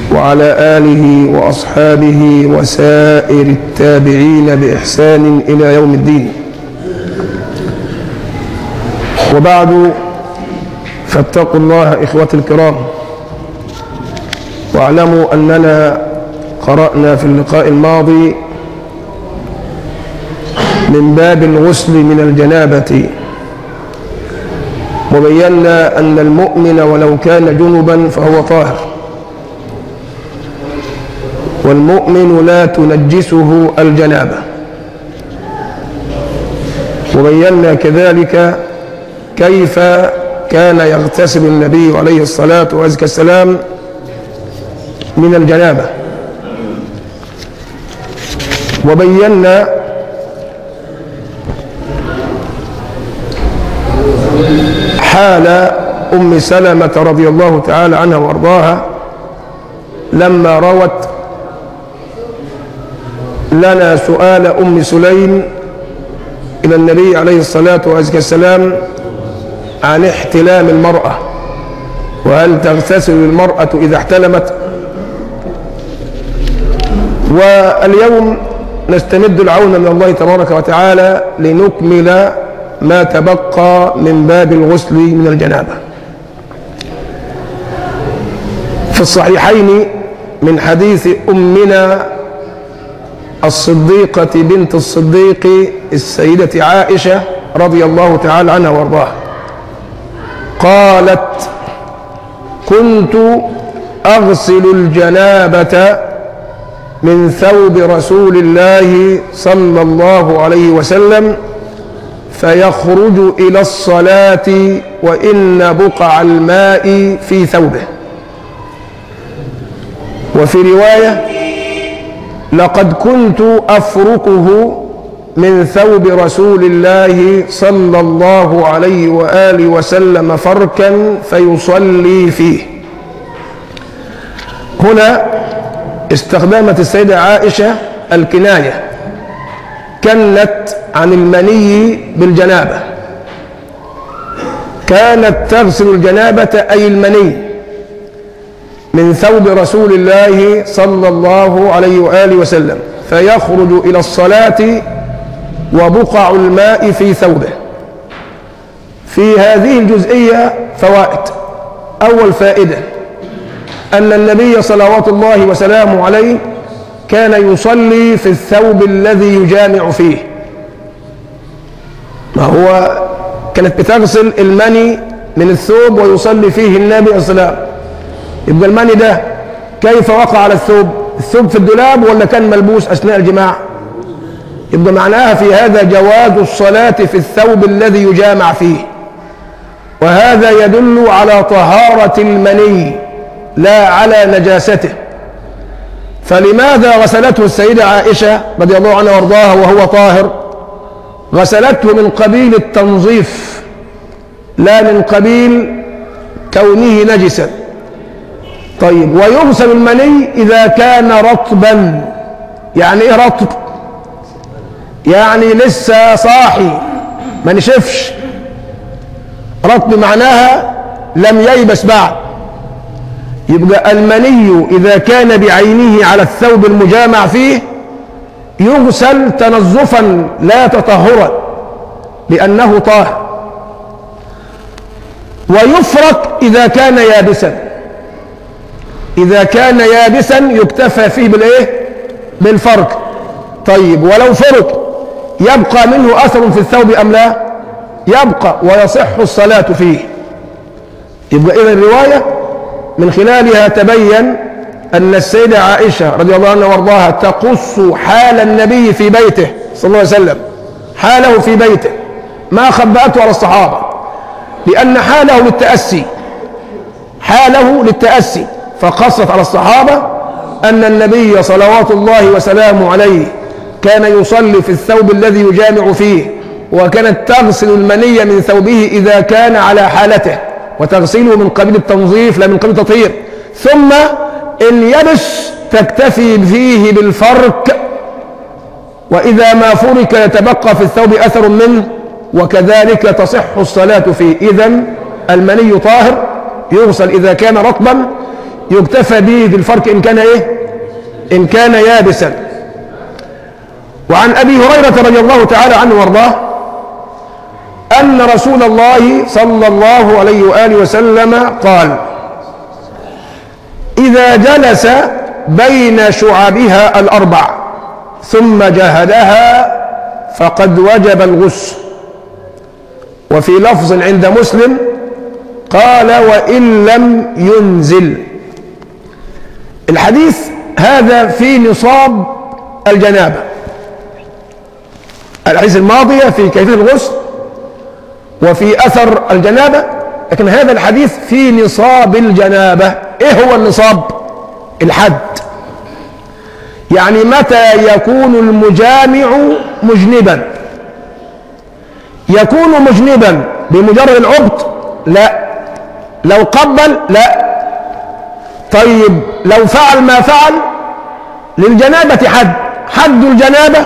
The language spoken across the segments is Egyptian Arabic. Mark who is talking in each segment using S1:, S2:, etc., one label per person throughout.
S1: وعلى آله وأصحابه وسائر التابعين بإحسان إلى يوم الدين وبعد فاتقوا الله إخوتي الكرام واعلموا أننا قرأنا في اللقاء الماضي من باب الغسل من الجنابة وبينا أن المؤمن ولو كان جنبا فهو طاهر والمؤمن لا تنجسه الجنابة وبينا كذلك كيف كان يغتسل النبي عليه الصلاة والسلام من الجنابة وبينا حال أم سلمة رضي الله تعالى عنها وارضاها لما روت لنا سؤال أم سليم إلى النبي عليه الصلاة والسلام عن احتلام المرأة وهل تغتسل المرأة إذا احتلمت واليوم نستمد العون من الله تبارك وتعالى لنكمل ما تبقى من باب الغسل من الجنابة في الصحيحين من حديث أمنا الصديقة بنت الصديق السيدة عائشة رضي الله تعالى عنها وارضاها قالت كنت أغسل الجنابة من ثوب رسول الله صلى الله عليه وسلم فيخرج إلى الصلاة وإن بقع الماء في ثوبه وفي رواية لقد كنت أفركه من ثوب رسول الله صلى الله عليه وآله وسلم فركا فيصلي فيه هنا استخدمت السيدة عائشة الكناية كنت عن المني بالجنابة كانت تغسل الجنابة أي المني من ثوب رسول الله صلى الله عليه وآله وسلم فيخرج إلى الصلاة وبقع الماء في ثوبه في هذه الجزئية فوائد أول فائدة أن النبي صلوات الله وسلامه عليه كان يصلي في الثوب الذي يجامع فيه ما هو كانت بتغسل المني من الثوب ويصلي فيه النبي صلى الله عليه وسلم يبقى المني ده كيف وقع على الثوب الثوب في الدولاب ولا كان ملبوس أثناء الجماع يبقى معناها في هذا جواز الصلاة في الثوب الذي يجامع فيه وهذا يدل على طهارة المني لا على نجاسته فلماذا غسلته السيدة عائشة رضي الله عنها وارضاها وهو طاهر غسلته من قبيل التنظيف لا من قبيل كونه نجسا طيب ويغسل المني إذا كان رطبا يعني إيه رطب يعني لسه صاحي ما نشفش رطب معناها لم ييبس بعد يبقى المني إذا كان بعينه على الثوب المجامع فيه يغسل تنظفا لا تطهرا لأنه طاهر ويفرق إذا كان يابسا إذا كان يابسا يكتفى فيه بالإيه؟ بالفرق طيب ولو فرق يبقى منه أثر في الثوب أم لا يبقى ويصح الصلاة فيه يبقى إذا الرواية من خلالها تبين أن السيدة عائشة رضي الله عنها وارضاها تقص حال النبي في بيته صلى الله عليه وسلم حاله في بيته ما خبأته على الصحابة لأن حاله للتأسي حاله للتأسي فقصت على الصحابة أن النبي صلوات الله وسلامه عليه كان يصلي في الثوب الذي يجامع فيه وكانت تغسل المني من ثوبه إذا كان على حالته وتغسله من قبيل التنظيف لا من قبيل التطهير ثم إن يبس تكتفي فيه بالفرك وإذا ما فرك يتبقى في الثوب أثر منه وكذلك تصح الصلاة فيه إذا المني طاهر يغسل إذا كان رطبا يكتفى به في الفرق إن كان إيه إن كان يابسا وعن أبي هريرة رضي الله تعالى عنه وارضاه أن رسول الله صلى الله عليه وآله وسلم قال إذا جلس بين شعبها الأربع ثم جهدها فقد وجب الغسل وفي لفظ عند مسلم قال وإن لم ينزل الحديث هذا في نصاب الجنابة الحديث الماضية في كيفية الغسل وفي أثر الجنابة لكن هذا الحديث في نصاب الجنابة إيه هو النصاب الحد يعني متى يكون المجامع مجنبا يكون مجنبا بمجرد العبط لا لو قبل لا طيب لو فعل ما فعل للجنابة حد حد الجنابة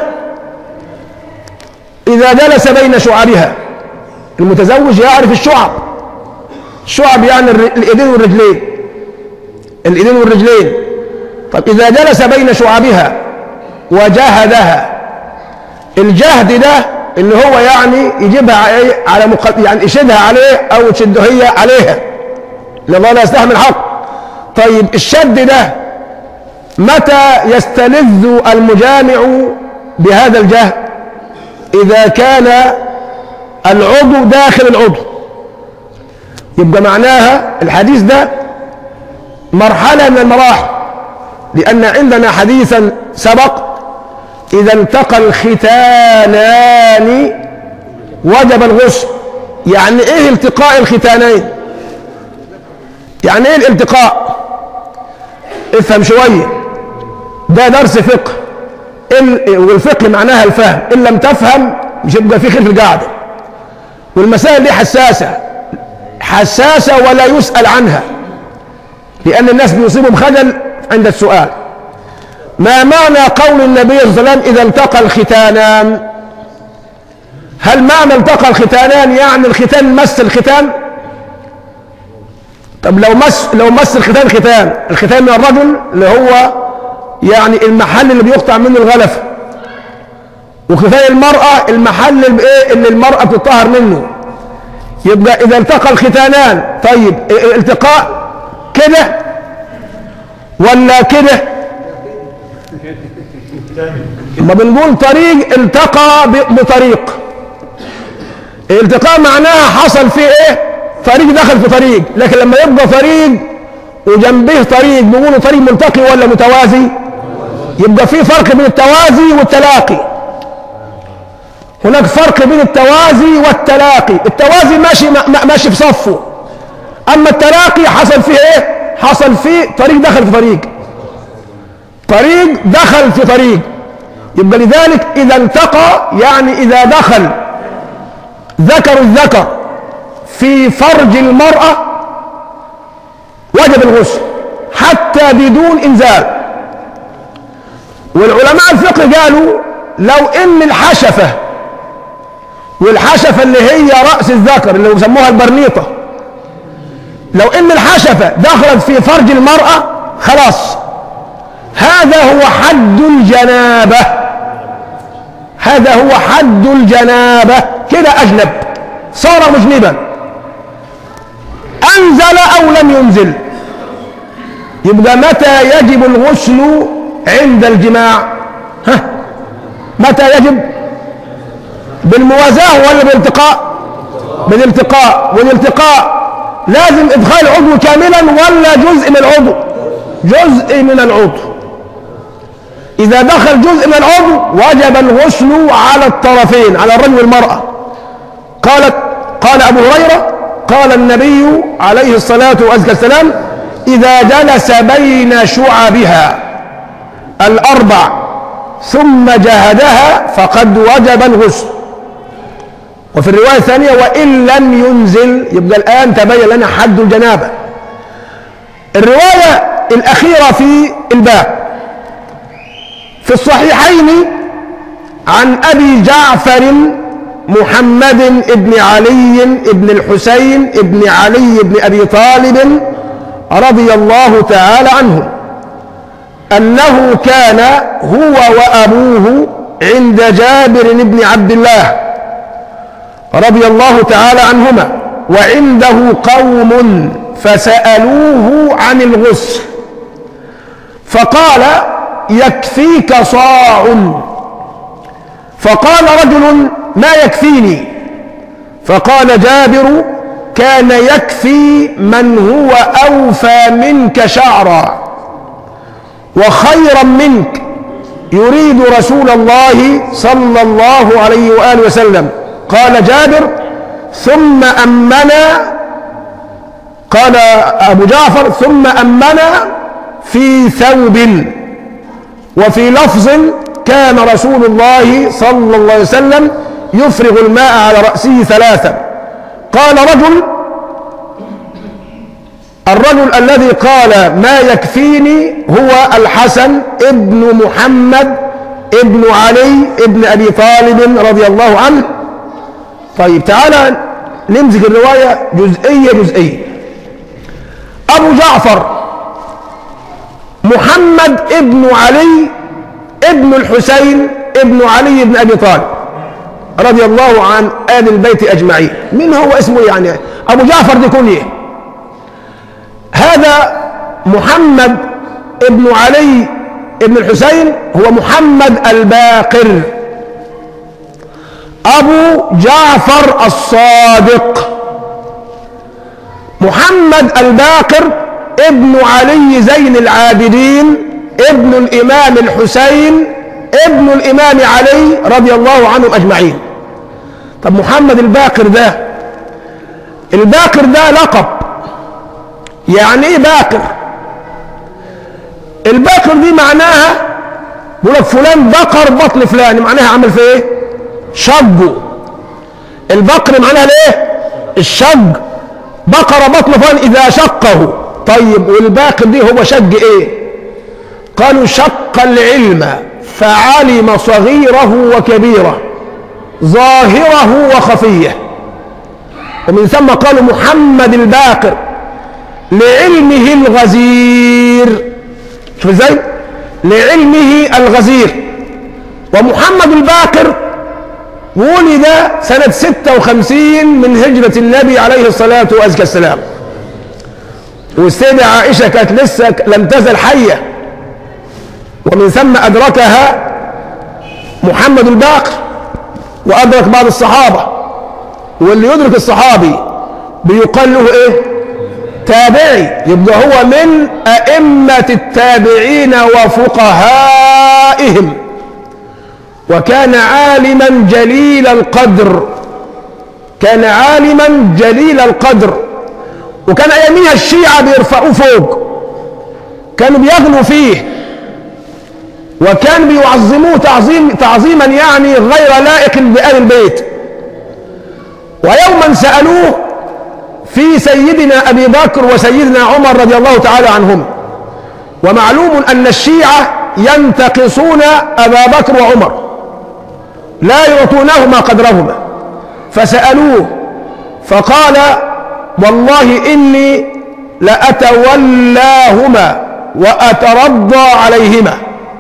S1: إذا جلس بين شعرها المتزوج يعرف الشعب الشعب يعني الإيدين والرجلين الإيدين والرجلين طب إذا جلس بين شعبها وجاهدها الجهد ده اللي هو يعني يجيبها على مق... يعني يشدها عليه أو تشده هي عليها لله لا يستحمل حق طيب الشد ده متى يستلذ المجامع بهذا الجهد إذا كان العضو داخل العضو يبقى معناها الحديث ده مرحلة من المراحل لأن عندنا حديثا سبق إذا التقى الختانان وجب الغسل يعني إيه التقاء الختانين يعني إيه الالتقاء افهم شوية ده درس فقه والفقه معناها الفهم إن لم تفهم مش هيبقى في خير في القعدة والمسائل دي حساسة حساسة ولا يسأل عنها لأن الناس بيصيبهم خجل عند السؤال ما معنى قول النبي صلى الله عليه وسلم إذا التقى الختانان هل معنى التقى الختانان يعني الختان مس الختان طب لو مس لو مس الختان ختان الختان من الرجل اللي هو يعني المحل اللي بيقطع منه الغلف وختان المرأة المحل اللي ايه اللي المرأة بتطهر منه يبقى إذا التقى الختانان طيب الالتقاء كده ولا كده ما بنقول طريق التقى بطريق الالتقاء معناها حصل فيه ايه طريق دخل في طريق لكن لما يبقى طريق وجنبه طريق بيقولوا طريق ملتقي ولا متوازي يبقى في فرق بين التوازي والتلاقي هناك فرق بين التوازي والتلاقي التوازي ماشي ماشي في صفه اما التلاقي حصل فيه ايه حصل فيه طريق دخل في طريق طريق دخل في طريق يبقى لذلك اذا التقى يعني اذا دخل ذكر الذكر في فرج المرأة وجب الغسل حتى بدون انزال والعلماء الفقه قالوا لو ان الحشفة والحشفة اللي هي رأس الذكر اللي بيسموها البرنيطة لو ان الحشفة دخلت في فرج المرأة خلاص هذا هو حد الجنابة هذا هو حد الجنابة كده أجنب صار مجنبا أنزل أو لم ينزل يبقى متى يجب الغسل عند الجماع ها متى يجب بالموازاة ولا بالالتقاء بالالتقاء والالتقاء لازم إدخال العضو كاملا ولا جزء من العضو جزء من العضو إذا دخل جزء من العضو وجب الغسل على الطرفين على الرجل والمرأة قالت قال أبو هريرة قال النبي عليه الصلاة والسلام إذا جلس بين شعبها الأربع ثم جهدها فقد وجب الغسل وفي الرواية الثانية وإن لم ينزل يبقى الآن تبين لنا حد الجنابة الرواية الأخيرة في الباب في الصحيحين عن أبي جعفر محمد بن علي بن الحسين بن علي بن أبي طالب رضي الله تعالى عنهم أنه كان هو وأبوه عند جابر بن عبد الله رضي الله تعالى عنهما وعنده قوم فسألوه عن الغسل فقال يكفيك صاع فقال رجل ما يكفيني فقال جابر كان يكفي من هو أوفى منك شعرا وخيرا منك يريد رسول الله صلى الله عليه وآله وسلم قال جابر ثم أمنا قال أبو جعفر ثم أمنا في ثوب وفي لفظ كان رسول الله صلى الله عليه وسلم يفرغ الماء على رأسه ثلاثا قال رجل الرجل الذي قال ما يكفيني هو الحسن ابن محمد ابن علي ابن أبي طالب رضي الله عنه طيب تعالى نمسك الرواية جزئية جزئية أبو جعفر محمد ابن علي ابن الحسين ابن علي بن أبي طالب رضي الله عن آل البيت أجمعين من هو اسمه يعني أبو جعفر دي كنيه هذا محمد ابن علي ابن الحسين هو محمد الباقر أبو جعفر الصادق محمد الباقر ابن علي زين العابدين ابن الإمام الحسين ابن الإمام علي رضي الله عنهم أجمعين طب محمد الباقر ده الباقر ده لقب يعني ايه باقر الباقر دي معناها يقول لك فلان بقر بطن فلان معناها عمل في ايه شجه البقر معناها الايه الشج بقر بطن فلان اذا شقه طيب والباقر دي هو شج ايه قالوا شق العلم فعلم صغيره وكبيره ظاهره وخفيه ومن ثم قالوا محمد الباقر لعلمه الغزير شوف ازاي لعلمه الغزير ومحمد الباقر ولد سنة 56 من هجرة النبي عليه الصلاة والسلام والسيدة عائشة كانت لسه لم تزل حية ومن ثم أدركها محمد الباقر وأدرك بعض الصحابة واللي يدرك الصحابي بيقال له إيه تابعي يبقى هو من أئمة التابعين وفقهائهم وكان عالما جليل القدر كان عالما جليل القدر وكان أياميها الشيعة بيرفعوه فوق كانوا بيغلوا فيه وكان بيعظموه تعظيم تعظيما يعني غير لائق بآل البيت ويوما سألوه في سيدنا أبي بكر وسيدنا عمر رضي الله تعالى عنهم ومعلوم أن الشيعة ينتقصون أبا بكر وعمر لا يعطونهما قدرهما فسألوه فقال والله إني لأتولاهما وأترضى عليهما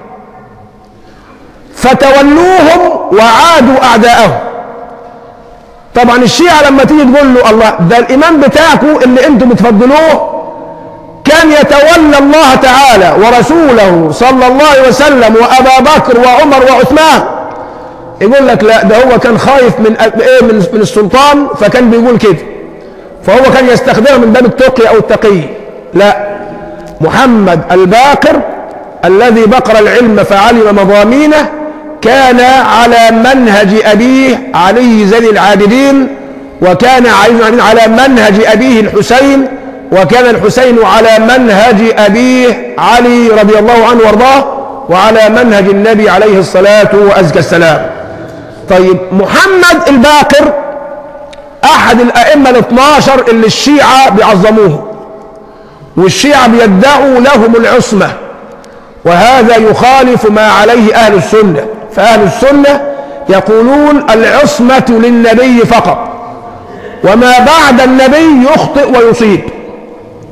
S1: فتولوهم وعادوا أعداءهم طبعا الشيعة لما تيجي تقول له الله ده الإمام بتاعكم اللي أنتم بتفضلوه كان يتولى الله تعالى ورسوله صلى الله عليه وسلم وأبا بكر وعمر وعثمان يقول لك لا ده هو كان خايف من ايه من من السلطان فكان بيقول كده فهو كان يستخدمه من باب التقي او التقي لا محمد الباقر الذي بقر العلم فعلم مضامينه كان على منهج أبيه علي زين العابدين وكان علي على منهج أبيه الحسين وكان الحسين على منهج أبيه علي رضي الله عنه وارضاه وعلى منهج النبي عليه الصلاة وأزكى السلام طيب محمد الباقر أحد الأئمة الاثناشر اللي الشيعة بيعظموه والشيعة بيدعوا لهم العصمة وهذا يخالف ما عليه أهل السنة فأهل السنة يقولون العصمة للنبي فقط وما بعد النبي يخطئ ويصيب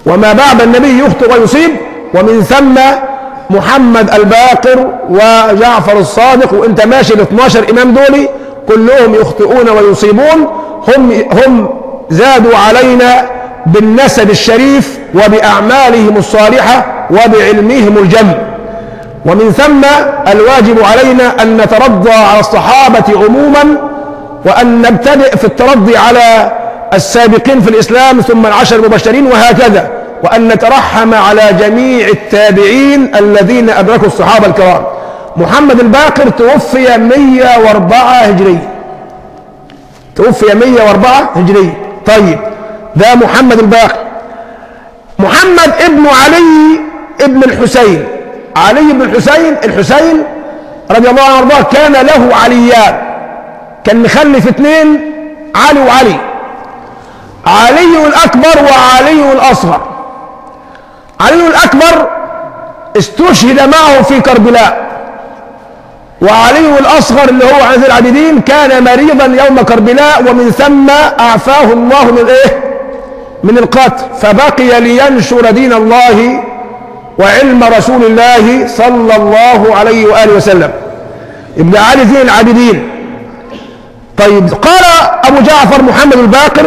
S1: وما بعد النبي يخطئ ويصيب ومن ثم محمد الباقر وجعفر الصادق وانت ماشي ال 12 امام دول كلهم يخطئون ويصيبون هم هم زادوا علينا بالنسب الشريف وباعمالهم الصالحه وبعلمهم الجم ومن ثم الواجب علينا ان نترضى على الصحابه عموما وان نبتدئ في الترضي على السابقين في الاسلام ثم العشر المبشرين وهكذا وأن نترحم على جميع التابعين الذين أدركوا الصحابة الكرام محمد الباقر توفي 104 هجرية توفي 104 هجرية طيب ده محمد الباقر محمد ابن علي ابن الحسين علي بن الحسين الحسين رضي الله عنه وارضاه كان له عليان كان مخلف اثنين علي وعلي علي الأكبر وعلي الأصغر علي الأكبر استشهد معه في كربلاء وعلي الأصغر اللي هو عز العابدين كان مريضا يوم كربلاء ومن ثم أعفاه الله من إيه؟ من القتل فبقي لينشر دين الله وعلم رسول الله صلى الله عليه وآله وسلم ابن علي زين العابدين طيب قال أبو جعفر محمد الباقر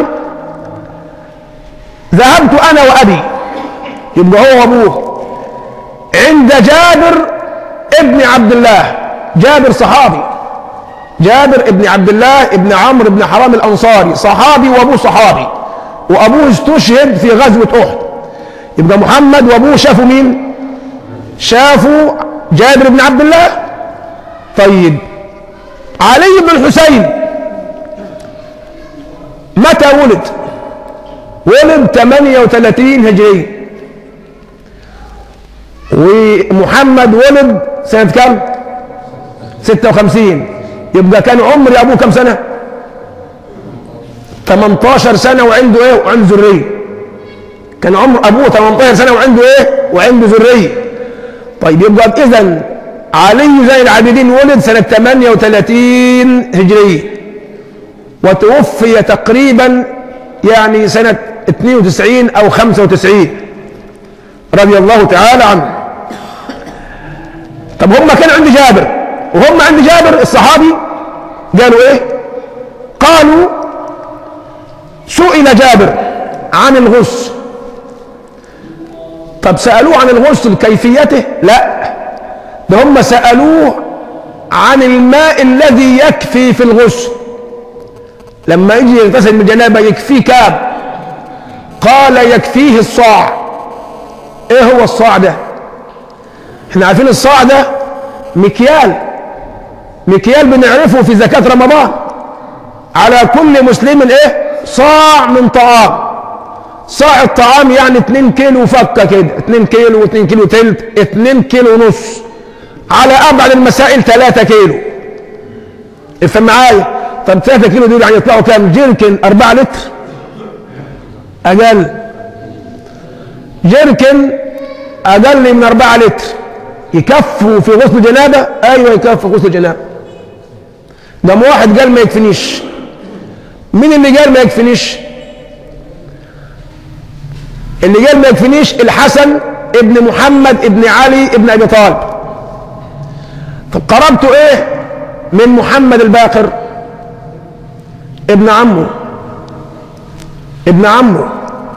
S1: ذهبت أنا وأبي يبقى هو وأبوه عند جابر ابن عبد الله جابر صحابي جابر ابن عبد الله ابن عمرو بن حرام الأنصاري صحابي وأبوه صحابي وأبوه استشهد في غزوة أحد يبقى محمد وأبوه شافوا مين شافوا جابر بن عبد الله طيب علي بن الحسين متى ولد ولد 38 هجرية ومحمد ولد سنة كم 56 يبقى كان عمر أبوه كم سنة 18 سنة وعنده ايه وعنده ذرية كان عمر أبوه 18 سنة وعنده ايه وعنده ذرية طيب يبقى إذا علي زين العابدين ولد سنة 38 هجرية وتوفي تقريبا يعني سنة 92 أو 95 رضي الله تعالى عنه طب هم كانوا عند جابر وهم عند جابر الصحابي قالوا ايه قالوا سئل جابر عن الغسل طب سألوه عن الغسل كيفيته لا ده هم سألوه عن الماء الذي يكفي في الغسل لما يجي يغتسل من الجنابة يكفيه كام قال يكفيه الصاع ايه هو الصاع ده احنا عارفين الصاع ده مكيال مكيال بنعرفه في زكاة رمضان على كل مسلم ايه صاع من طعام صاع الطعام يعني 2 كيلو فكه كده 2 كيلو و2 كيلو تلت 2 كيلو ونص على ابعد المسائل 3 كيلو افهم معايا طب 3 كيلو دول يعني يطلعوا كام جيركن 4 لتر اقل جيركن اقل من 4 لتر يكفوا في غسل جنابه ايوه يكفوا غسل جنابه ده واحد قال ما يكفنيش مين اللي قال ما يكفنيش اللي قال ما يكفنيش الحسن ابن محمد ابن علي ابن ابي طالب طب قربته ايه من محمد الباقر ابن عمه ابن عمه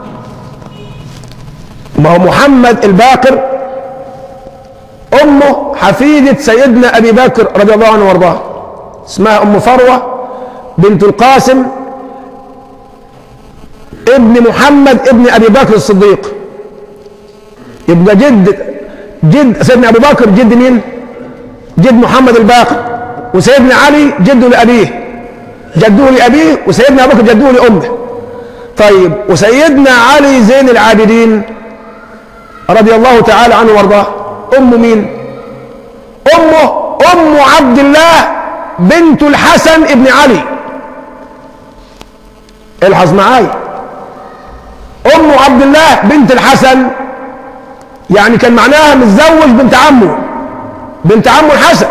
S1: ما هو محمد الباقر امه حفيدة سيدنا ابي بكر رضي الله عنه وارضاه اسمها ام فروه بنت القاسم ابن محمد ابن ابي بكر الصديق يبقى جد جد سيدنا ابو بكر جد مين جد محمد الباقر وسيدنا علي جده لابيه جده لابيه وسيدنا ابو بكر جده لامه طيب وسيدنا علي زين العابدين رضي الله تعالى عنه وارضاه امه مين امه ام عبد الله بنت الحسن ابن علي الحظ معايا ام عبد الله بنت الحسن يعني كان معناها متزوج بنت عمه بنت عمه الحسن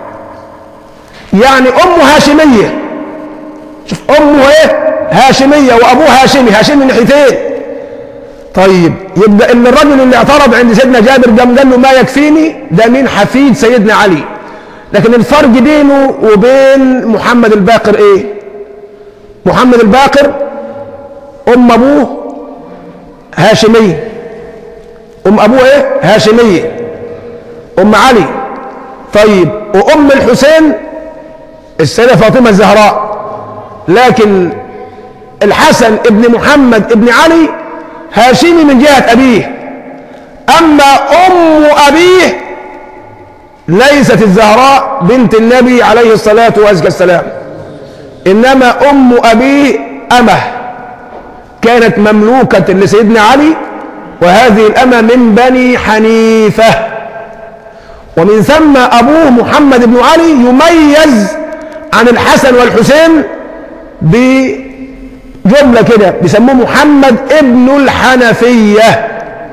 S1: يعني امه هاشميه شوف امه ايه هاشميه وابوه هاشمي هاشمي من ناحيتين طيب يبقى ان الرجل اللي اعترض عند سيدنا جابر قام قال له ما يكفيني ده مين حفيد سيدنا علي لكن الفرق بينه وبين محمد الباقر ايه محمد الباقر ام ابوه هاشميه ام ابوه ايه هاشميه ام علي طيب وام الحسين السيده فاطمه الزهراء لكن الحسن ابن محمد ابن علي هاشمي من جهه ابيه اما ام ابيه ليست الزهراء بنت النبي عليه الصلاه والسلام انما ام ابيه امه كانت مملوكه لسيدنا علي وهذه الامه من بني حنيفه ومن ثم ابوه محمد بن علي يميز عن الحسن والحسين بجمله كده بيسموه محمد ابن الحنفيه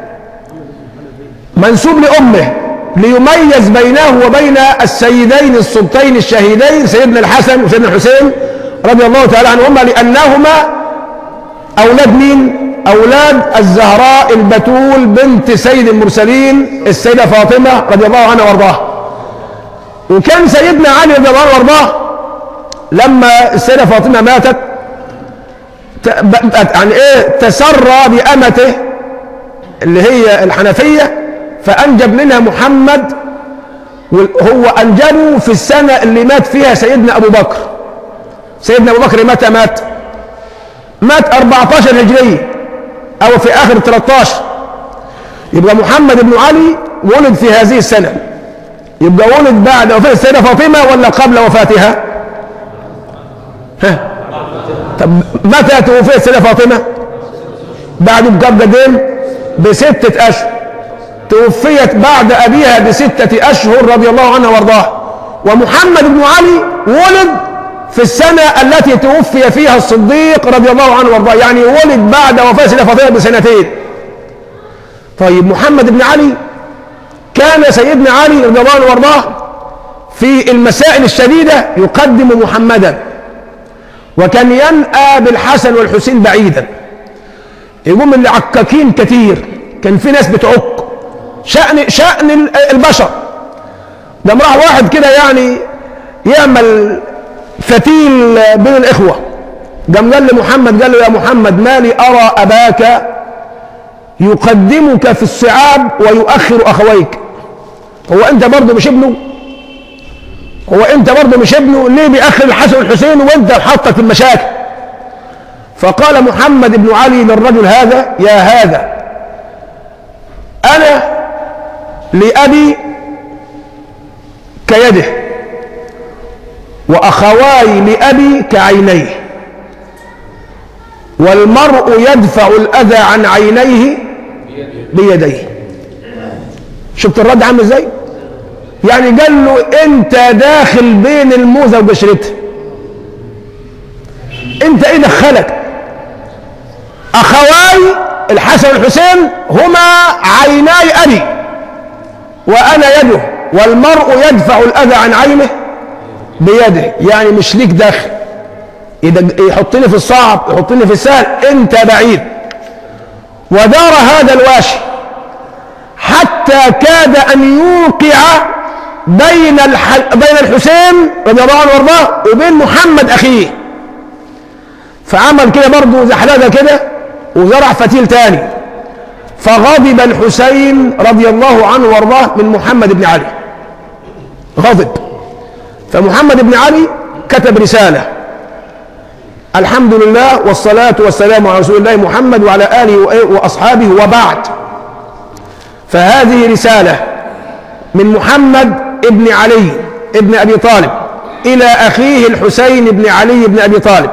S1: منسوب لامه ليميز بينه وبين السيدين السلطين الشهيدين سيدنا الحسن وسيدنا الحسين رضي الله تعالى عنهما لانهما اولاد مين اولاد الزهراء البتول بنت سيد المرسلين السيده فاطمه رضي الله عنها وارضاها وكان سيدنا علي رضي الله عنه وارضاه لما السيده فاطمه ماتت يعني ايه تسرى بامته اللي هي الحنفيه فانجب منها محمد وهو انجبه في السنه اللي مات فيها سيدنا ابو بكر سيدنا ابو بكر متى مات مات 14 هجريه او في اخر 13 يبقى محمد بن علي ولد في هذه السنه يبقى ولد بعد وفاة السيدة فاطمة ولا قبل وفاتها؟ ها؟ طب متى توفيت السيدة فاطمة؟ بعد بقدين بستة أشهر توفيت بعد أبيها بستة أشهر رضي الله عنها وارضاها ومحمد بن علي ولد في السنة التي توفي فيها الصديق رضي الله عنه وارضاه يعني ولد بعد وفاة السيدة فاطمة بسنتين طيب محمد بن علي كان سيدنا علي رضي الله عنه وارضاه في المسائل الشديدة يقدم محمدا وكان ينأى بالحسن والحسين بعيدا يقوم اللي عكاكين كتير كان في ناس بتعك شأن شأن البشر ده راح واحد كده يعني يعمل فتيل بين الإخوة قام قال لمحمد قال له يا محمد ما لي أرى أباك يقدمك في الصعاب ويؤخر أخويك هو أنت برضه مش ابنه هو أنت برضه مش ابنه ليه بيأخر الحسن والحسين وأنت حطك في المشاكل فقال محمد بن علي للرجل هذا يا هذا أنا لأبي كيده وأخواي لأبي كعينيه والمرء يدفع الأذى عن عينيه بيديه شفت الرد عامل ازاي يعني قال له انت داخل بين الموزة وبشرتها انت ايه دخلك اخواي الحسن والحسين هما عيناي ابي وانا يده والمرء يدفع الاذى عن عينه بيده يعني مش ليك دخل إذا يحطني في الصعب يحطني في السهل انت بعيد ودار هذا الواشي حتى كاد ان يوقع بين الح... بين الحسين رضي الله عنه وارضاه وبين محمد اخيه فعمل كده برضه زحلقه كده وزرع فتيل تاني فغضب الحسين رضي الله عنه وارضاه من محمد بن علي غضب فمحمد بن علي كتب رسالة الحمد لله والصلاة والسلام على رسول الله محمد وعلى آله وأصحابه وبعد فهذه رسالة من محمد ابن علي ابن أبي طالب إلى أخيه الحسين بن علي بن أبي طالب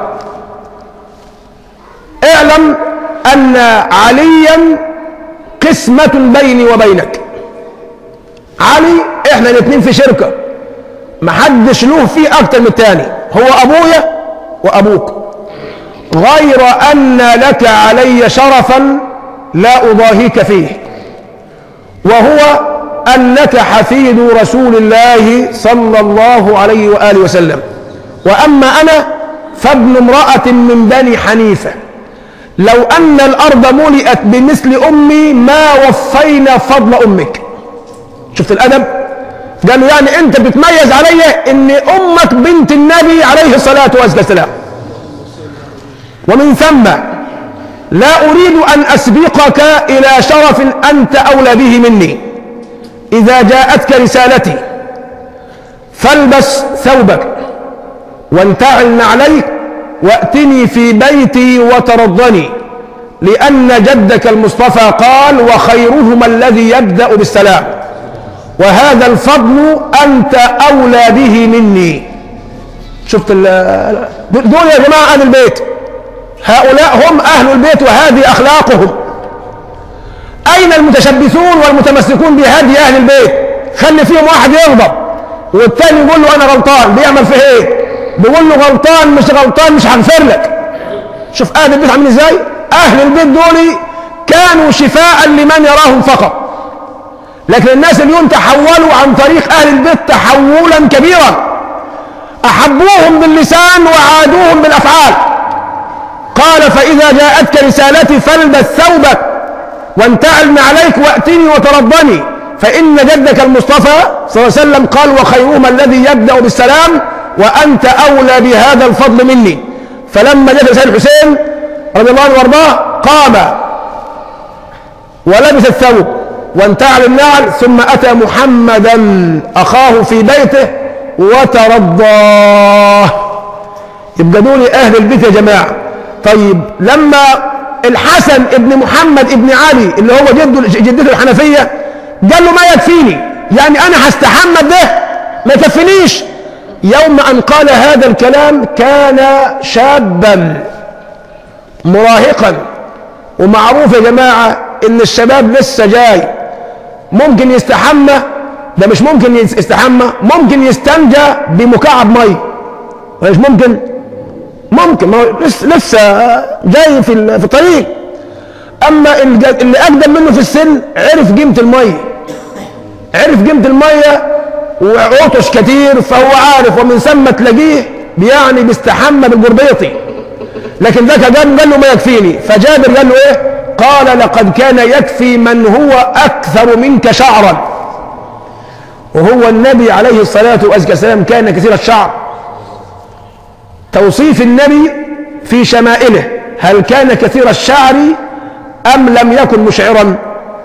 S1: اعلم أن عليا قسمة بيني وبينك علي احنا الاثنين في شركه محدش له فيه اكتر من التاني هو ابويا وابوك غير ان لك علي شرفا لا اضاهيك فيه وهو انك حفيد رسول الله صلى الله عليه واله وسلم واما انا فابن امراه من بني حنيفه لو أن الأرض ملئت بمثل أمي ما وفينا فضل أمك شفت الأدب قال له يعني أنت بتميز علي إن أمك بنت النبي عليه الصلاة والسلام ومن ثم لا أريد أن أسبقك إلى شرف أنت أولى به مني إذا جاءتك رسالتي فالبس ثوبك وانتعل عليك واتني في بيتي وترضني لأن جدك المصطفى قال وخيرهما الذي يبدأ بالسلام وهذا الفضل أنت أولى به مني شفت ال- دول يا جماعة أهل البيت هؤلاء هم أهل البيت وهذه أخلاقهم أين المتشبثون والمتمسكون بهدي أهل البيت خلي فيهم واحد يغضب والتاني يقول له أنا غلطان بيعمل في إيه بيقول له غلطان مش غلطان مش هغفر لك شوف أهل البيت عاملين إزاي أهل البيت دول كانوا شفاء لمن يراهم فقط لكن الناس اليوم تحولوا عن طريق أهل البيت تحولا كبيرا أحبوهم باللسان وعادوهم بالأفعال قال فإذا جاءتك رسالتي فالبس ثوبك وانتعل عليك وأتني وترضني فإن جدك المصطفى صلى الله عليه وسلم قال وخيرهما الذي يبدأ بالسلام وأنت أولى بهذا الفضل مني فلما جاء سيد الحسين رضي الله عنه وارضاه قام ولبس الثوب وانتعل النعل ثم أتى محمدا أخاه في بيته وترضاه يبقى دول أهل البيت يا جماعة طيب لما الحسن ابن محمد ابن علي اللي هو جده جدته الحنفية قال له ما يكفيني يعني أنا هستحمى ده ما يكفينيش يوم أن قال هذا الكلام كان شابا مراهقا ومعروف يا جماعة إن الشباب لسه جاي ممكن يستحمى ده مش ممكن يستحمى ممكن يستنجى بمكعب مي مش ممكن ممكن ما هو لسه لسه جاي في ال- في الطريق اما الج- اللي اقدم منه في السن عرف قيمه الميه عرف قيمه الميه وعطش كتير فهو عارف ومن ثم تلاقيه يعني بيستحمى بالجربيطي لكن ذاك قال قال له ما يكفيني فجابر قال له ايه قال لقد كان يكفي من هو اكثر منك شعرا وهو النبي عليه الصلاه والسلام كان كثير الشعر توصيف النبي في شمائله هل كان كثير الشعر أم لم يكن مشعرا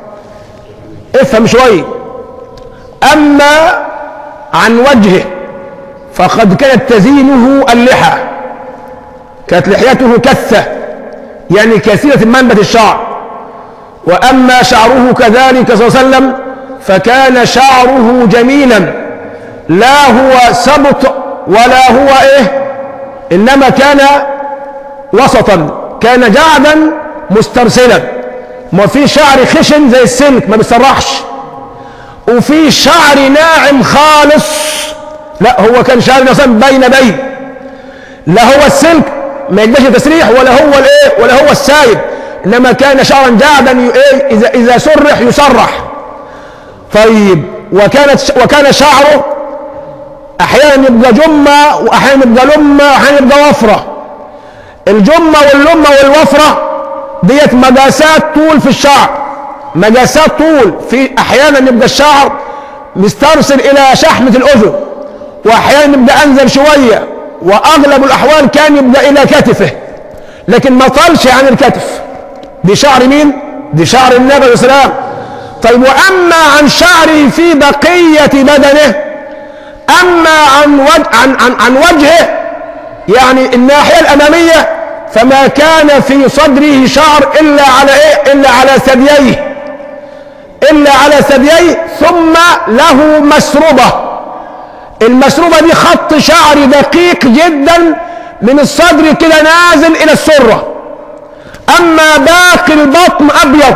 S1: افهم شوي أما عن وجهه فقد كانت تزينه اللحى كانت لحيته كثة يعني كثيرة منبت الشعر وأما شعره كذلك صلى الله عليه وسلم فكان شعره جميلا لا هو سبط ولا هو ايه انما كان وسطا كان جعدا مسترسلا ما في شعر خشن زي السلك ما بيسرحش وفي شعر ناعم خالص لا هو كان شعر مثلا بين بين لا هو السلك ما يقدرش تسريح ولا هو الايه ولا هو السايب انما كان شعرا جعدا ي- ايه اذا اذا سرح يسرح طيب وكانت وكان شعره احيانا يبقى جمه واحيانا يبقى لمه واحيانا يبقى وفره الجمه واللمه والوفره ديت مقاسات طول في الشعر مقاسات طول في احيانا يبقى الشعر مسترسل الى شحمه الاذن واحيانا يبقى انزل شويه واغلب الاحوال كان يبقى الى كتفه لكن ما طالش عن الكتف دي شعر مين دي شعر النبي عليه السلام طيب واما عن شعره في بقيه بدنه اما عن وجه عن عن, عن وجهه يعني الناحيه الاماميه فما كان في صدره شعر الا على ايه الا على ثدييه الا على ثدييه ثم له مسربه المسروبه دي خط شعر دقيق جدا من الصدر كده نازل الى السره اما باقي البطن ابيض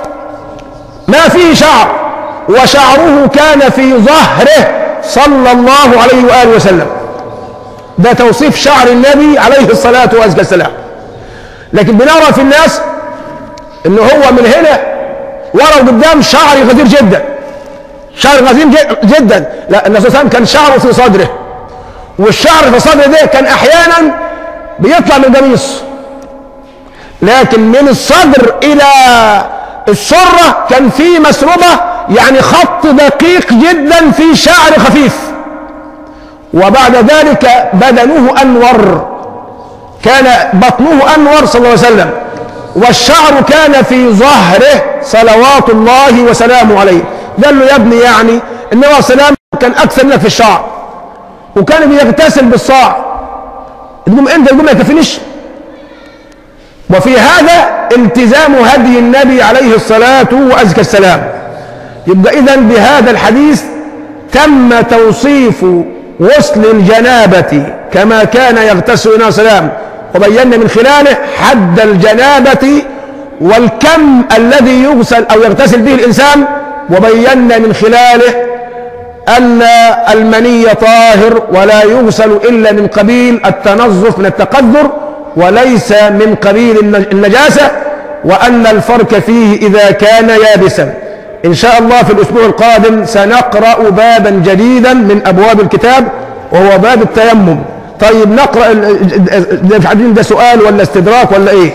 S1: ما فيه شعر وشعره كان في ظهره صلى الله عليه واله وسلم ده توصيف شعر النبي عليه الصلاه والسلام لكن بنرى في الناس ان هو من هنا ورا وقدام شعر غزير جدا شعر غزير ج- جدا لا النبي صلى الله عليه وسلم كان شعره في صدره والشعر في صدره ده كان احيانا بيطلع من القميص لكن من الصدر إلى السرة كان في مسربة يعني خط دقيق جدا في شعر خفيف وبعد ذلك بدنه أنور كان بطنه أنور صلى الله عليه وسلم والشعر كان في ظهره صلوات الله وسلامه عليه قال له يا ابني يعني النبي عليه السلام كان أكثر منك في الشعر وكان بيغتسل بالصاع تقوم انت تقوم ما يكفينيش وفي هذا التزام هدي النبي عليه الصلاة وأزكى السلام يبقى إذا بهذا الحديث تم توصيف غسل الجنابة كما كان يغتسل النبي صلى الله عليه وسلم وبينا من خلاله حد الجنابة والكم الذي يغسل أو يغتسل به الإنسان وبينا من خلاله أن المني طاهر ولا يغسل إلا من قبيل التنظف من التقذر وليس من قبيل النجاسة وأن الفرق فيه إذا كان يابسا إن شاء الله في الأسبوع القادم سنقرأ بابا جديدا من أبواب الكتاب وهو باب التيمم طيب نقرأ ده مش عارفين ده سؤال ولا استدراك ولا إيه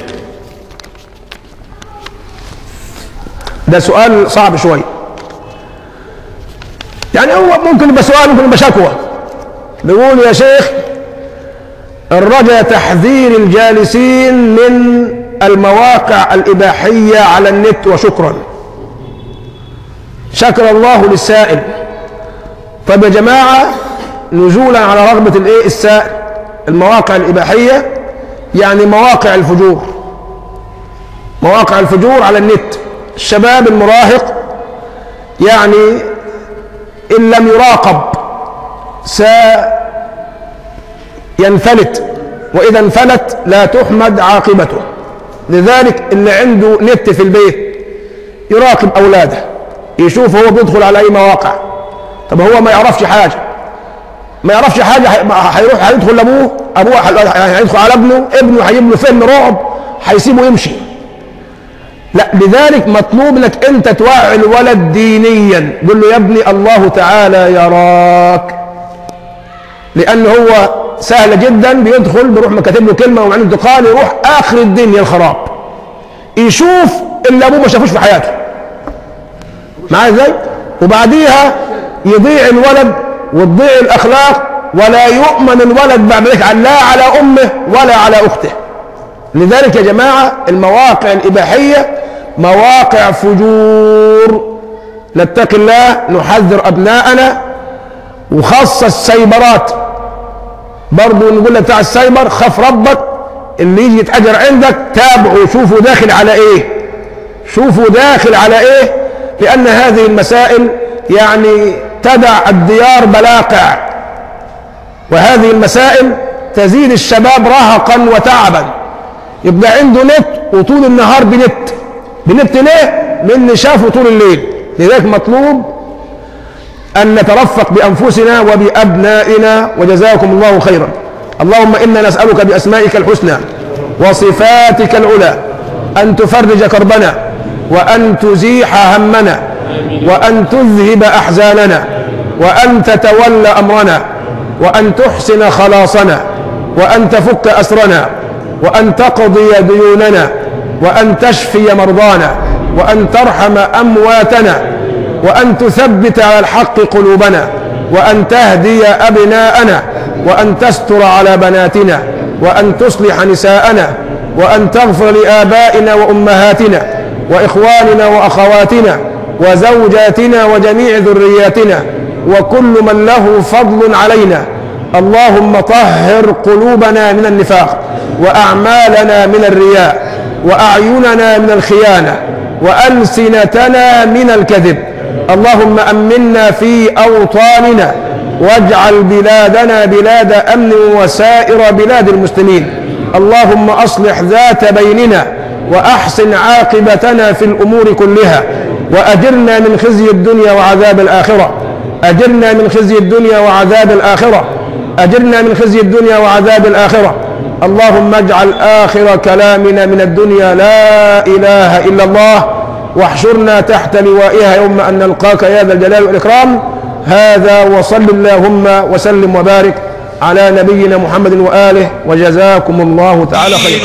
S1: ده سؤال صعب شويه يعني هو ممكن يبقى سؤال ممكن يبقى شكوى بيقول يا شيخ الرجاء تحذير الجالسين من المواقع الإباحية على النت وشكرا شكر الله للسائل طب يا جماعة نزولا على رغبة الايه السائل المواقع الإباحية يعني مواقع الفجور مواقع الفجور على النت الشباب المراهق يعني إن لم يراقب سينفلت وإذا انفلت لا تحمد عاقبته لذلك اللي عنده نت في البيت يراقب أولاده يشوف هو بيدخل على أي مواقع طب هو ما يعرفش حاجة ما يعرفش حاجة هيروح هيدخل لأبوه أبوه هيدخل على ابنه ابنه هيجيب له فيلم رعب هيسيبه يمشي لا لذلك مطلوب لك انت توعي الولد دينيا قل له يا ابني الله تعالى يراك لان هو سهل جدا بيدخل بيروح مكاتب له كلمه ومعنى انتقال يروح اخر الدنيا الخراب يشوف اللي ابوه ما شافوش في حياته معايا ازاي وبعديها يضيع الولد وتضيع الاخلاق ولا يؤمن الولد بعد ذلك لا على امه ولا على اخته لذلك يا جماعه المواقع الاباحيه مواقع فجور نتقي الله نحذر أبناءنا وخاصة السيبرات برضو نقول بتاع السايبر خاف ربك اللي يجي يتحجر عندك تابعوا شوفوا داخل على ايه شوفوا داخل على ايه لأن هذه المسائل يعني تدع الديار بلاقع وهذه المسائل تزيد الشباب رهقا وتعبا يبقى عنده نت وطول النهار بنت بنت ليه؟ لأن شافوا طول الليل لذلك مطلوب أن نترفق بأنفسنا وبأبنائنا وجزاكم الله خيرا اللهم إنا نسألك بأسمائك الحسنى وصفاتك العلى أن تفرج كربنا وأن تزيح همنا وأن تذهب أحزاننا وأن تتولى أمرنا وأن تحسن خلاصنا وأن تفك أسرنا وأن تقضي ديوننا وأن تشفي مرضانا وأن ترحم أمواتنا وأن تثبت على الحق قلوبنا وأن تهدي أبناءنا وأن تستر على بناتنا وأن تصلح نساءنا وأن تغفر لآبائنا وأمهاتنا وإخواننا وأخواتنا وزوجاتنا وجميع ذرياتنا وكل من له فضل علينا اللهم طهر قلوبنا من النفاق وأعمالنا من الرياء وأعيننا من الخيانة وألسنتنا من الكذب اللهم أمنا في أوطاننا واجعل بلادنا بلاد أمن وسائر بلاد المسلمين اللهم أصلح ذات بيننا وأحسن عاقبتنا في الأمور كلها وأجرنا من خزي الدنيا وعذاب الآخرة أجرنا من خزي الدنيا وعذاب الآخرة أجرنا من خزي الدنيا وعذاب الآخرة اللهم اجعل آخر كلامنا من الدنيا لا إله إلا الله واحشرنا تحت لوائها يوم أن نلقاك يا ذا الجلال والإكرام هذا وصل اللهم وسلم وبارك على نبينا محمد وآله وجزاكم الله تعالى خيرا